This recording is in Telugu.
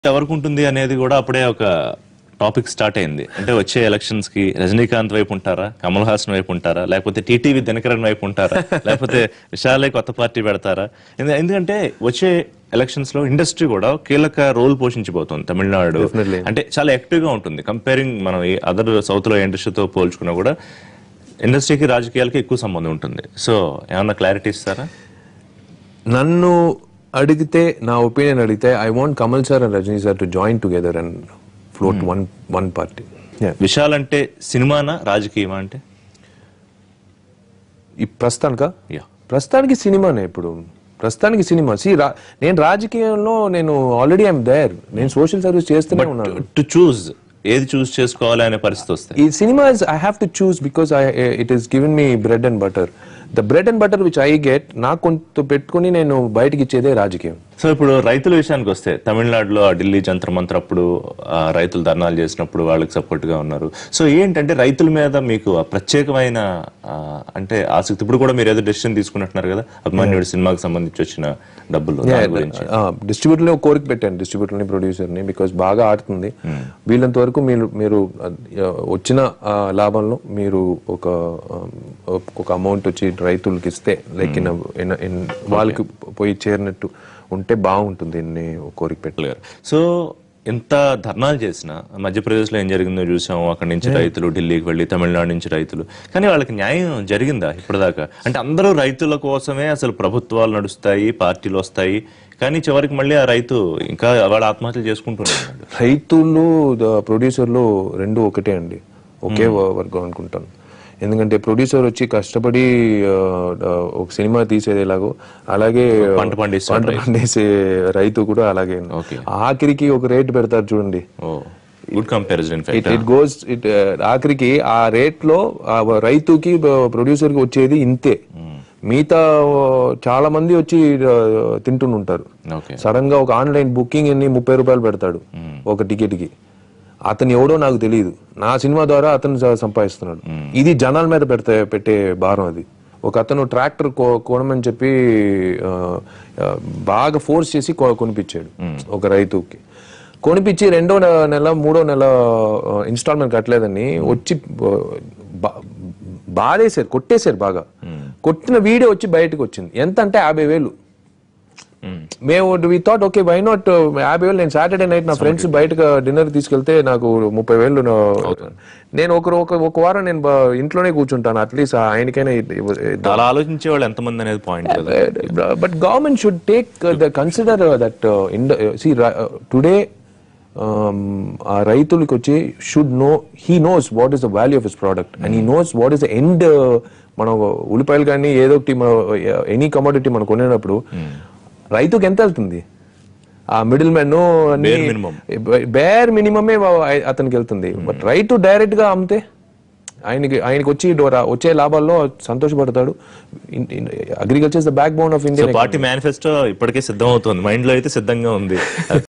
ఎవరికి ఉంటుంది అనేది కూడా అప్పుడే ఒక టాపిక్ స్టార్ట్ అయింది అంటే వచ్చే ఎలక్షన్స్ కి రజనీకాంత్ వైపు ఉంటారా కమల్ హాసన్ వైపు ఉంటారా లేకపోతే టీటీవీ దినకరన్ వైపు ఉంటారా లేకపోతే విశాలే కొత్త పార్టీ పెడతారా ఎందు- ఎందుకంటే వచ్చే ఎలక్షన్స్ లో ఇండస్ట్రీ కూడా కీలక రోల్ పోషించబోతుంది తమిళనాడు అంటే చాలా యాక్టివ్ గా ఉంటుంది కంపేరింగ్ మనం ఈ అదర్ సౌత్ లో ఇండస్ట్రీతో పోల్చుకున్నా కూడా ఇండస్ట్రీకి రాజకీయాలకి ఎక్కువ సంబంధం ఉంటుంది సో ఏమన్నా క్లారిటీ ఇస్తారా నన్ను అడిగితే నా ఒపీనియన్ అడిగితే I want Kamal sir and Rajini sir to join together and float one one party Vishal అంటే సినిమానా రాజకీయమా అంటే ఈ ప్రస్తుతానిక యా ప్రస్తుతానికి సినిమానే ఇప్పుడు ప్రస్తుతానికి సినిమా సి నేను రాజకీయంలో నేను ఆల్రెడీ ఐఎమ్ దేర్ నేను సోషల్ సర్వీస్ చేస్తూనే ఉన్నాను టు చూస్ ఏది చూస్ చేసుకోవాలి అనే పరిస్థితి వస్తాయి ఈ సినిమా I have to choose because I it is given me bread and butter the bread and butter which I get నాకు కొంత పెట్టుకుని నేను బయటకి ఇచ్చేదే రాజకీయం సో ఇప్పుడు రైతుల విషయానికి వస్తే తమిళనాడులో ఆ ఢిల్లీ జంతర్ మంత్ర అప్పుడు ఆ రైతులు ధర్నాలు చేసినప్పుడు వాళ్ళకి సపోర్ట్ గా ఉన్నారు సో ఏంటంటే రైతుల మీద మీకు ఆ ప్రత్యేకమైన ఆ, అంటే ఆసక్తి ఇప్పుడు కూడా మీరు ఏదో డెసిషన్ తీసుకున్నట్టున్నారు కదా అభిమాన్యుడు సినిమాకి సంబంధించి వచ్చిన డబ్బులు దాని గురించి డిస్ట్రిబ్యూటర్ ని కోరిక పెట్టాను డిస్ట్రిబ్యూటర్ ని ప్రొడ్యూసర్ ని బికాస్ బాగా ఆడుతుంది వీళ్ళంత వరకు మీరు మీరు ఆ, వచ్చిన ఆ, లాభంలో మీరు ఒక ఆ, ఒక అమౌంట్ వచ్చి రైతులకి ఇస్తే లైక్ ఇన్ వాళ్ళకి పోయి చేరినట్టు ఉంటే బాగుంటుంది అని ఒక కోరిక పెట్టాను గారు సో ఎంత ధర్నాలు చేసినా మధ్యప్రదేశ్లో ఏం జరిగిందో చూసాము అక్కడి నుంచి రైతులు ఢిల్లీకి వెళ్ళి తమిళనాడు నుంచి రైతులు కానీ వాళ్ళకి న్యాయం జరిగిందా ఇప్పటిదాకా అంటే అందరూ రైతుల కోసమే అసలు ప్రభుత్వాలు నడుస్తాయి పార్టీలు వస్తాయి కానీ చివరికి మళ్ళీ ఆ రైతు ఇంకా వాళ్ళ ఆత్మహత్యలు చేసుకుంటున్నాడు రైతులు ప్రొడ్యూసర్లు రెండు ఒకటే అండి ఒకే వ- వర్గం అనుకుంటాను ఎందుకంటే ప్రొడ్యూసర్ వచ్చి కష్టపడి ఆ, ఆ, ఒక సినిమా తీసేది ఎలాగో అలాగే పంట పండిస్తాడు పంట పండేసే రైతు కూడా అలాగే Okay. ఆఖరికి ఒక రేట్ పెడతారు చూడండి ఓ good comparison in fact it it goes it ఆఖరికి ఆ రేట్ లో ఆ రైతుకి ప్రొడ్యూసర్ కి వచ్చేది ఇంతే మిగతా ఆ, చాలా మంది వచ్చి ఆ, తింటుంటారు ఓకే సడన్ గా ఒక ఆన్లైన్ బుకింగ్ అన్ని ముప్పై రూపాయలు పెడతాడు ఒక టికెట్ కి అతను ఎవడో నాకు తెలియదు నా సినిమా ద్వారా అతను స- సంపాదిస్తున్నాడు ఇది జనాల మీద పెడతా పెట్టే భారం అది ఒక అతను ట్రాక్టర్ కొనమని చెప్పి ఆ, ఆ, బాగా ఫోర్స్ చేసి కొ- కొనిపించాడు ఒక రైతుకి కొనిపించి రెండో నె- నెల మూడో నెల ఇన్స్టాల్మెంట్ కట్టలేదని వచ్చి ఆ, బా- బాధేశారు కొట్టేశారు బాగా కొట్టిన వీడియో వచ్చి బయటకు వచ్చింది ఎంత అంటే యాభై వేలు మేము we thought okay why not యాభై వేలు నేను సాటర్డే నైట్ నా ఫ్రెండ్స్ బయటకు డిన్నర్ తీసుకెళ్తే నాకు ముప్పై వేలు నా- నేను ఒక ఒక ఒక వారం నేను బా- ఇంట్లోనే కూర్చుంటాను అట్లీస్ట్ ఆయనకైనా అలా ఆలోచించే వాళ్ళు ఎంతమంది అనేది పాయింట్ కదా but government should take the consider that see today ఆ రైతులకి వచ్చి should know he knows what is the value of his product and he knows what is the end మనం ఉల్లిపాయలు కానీ ఏదో ఒకటి ఎనీ కమోడిటీ మనం కొనేటప్పుడు రైతుకి ఎంత వెళ్తుంది ఆ middle man Bare minimum. Bare మినిమమే అతనికి వెళ్తుంది బట్ రైతు డైరెక్ట్ గా అమ్మితే ఆయనకి ఆయనకి వచ్చి రా- వచ్చే లాభాల్లో సంతోషపడతాడు agriculture is the backbone of so India party manifesto ఇప్పటికే సిద్ధం అవుతుంది మైండ్ లో అయితే సిద్ధంగా ఉంది